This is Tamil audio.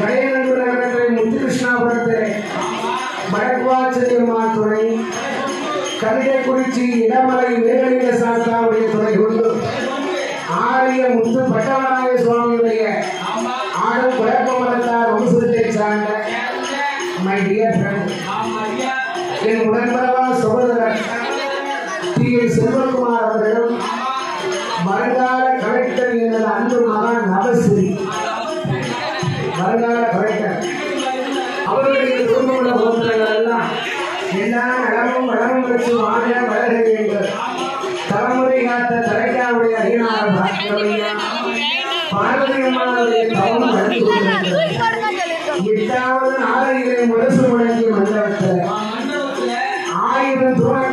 கடையநல்லூர் நகரத்தில் முத்துகிருஷ்ணாபுரத்தில் வடக்குவாச்சரியம்மாள் துணை கவிதைக்குறிச்சி இடமலை வேகலிங்க சாஸ்தாவுடைய துணை கொண்டு ஆரிய முத்து பட்டவராய சுவாமியுடைய ஆடும் குழப்ப மரத்தார் வம்சத்தை சார்ந்த மை டியர் ஃப்ரெண்ட் என் உடன்பரவா சகோதரர் டி என் செல்வகுமார் அவர்களும் வருங்கால கலெக்டர் எனது அன்பு மகன் நவஸ்ரீ வருங்கால கலெக்டர் அவர்களுடைய குடும்பமுள்ள கோத்திரங்கள் எல்லாம் எல்லா நலமும் வளமும் பெற்று வாழ வளர வேண்டும் தலைமுறை காத்த தலைக்காவுடைய அடிநாத பாக்கியவையா பார்வதி அம்மாவுடைய தவம் நடந்து கொண்டிருக்கிறது எட்டாவது நாளையிலே முரசு முழங்கி மண்டபத்தில் ஆயிரம் துணை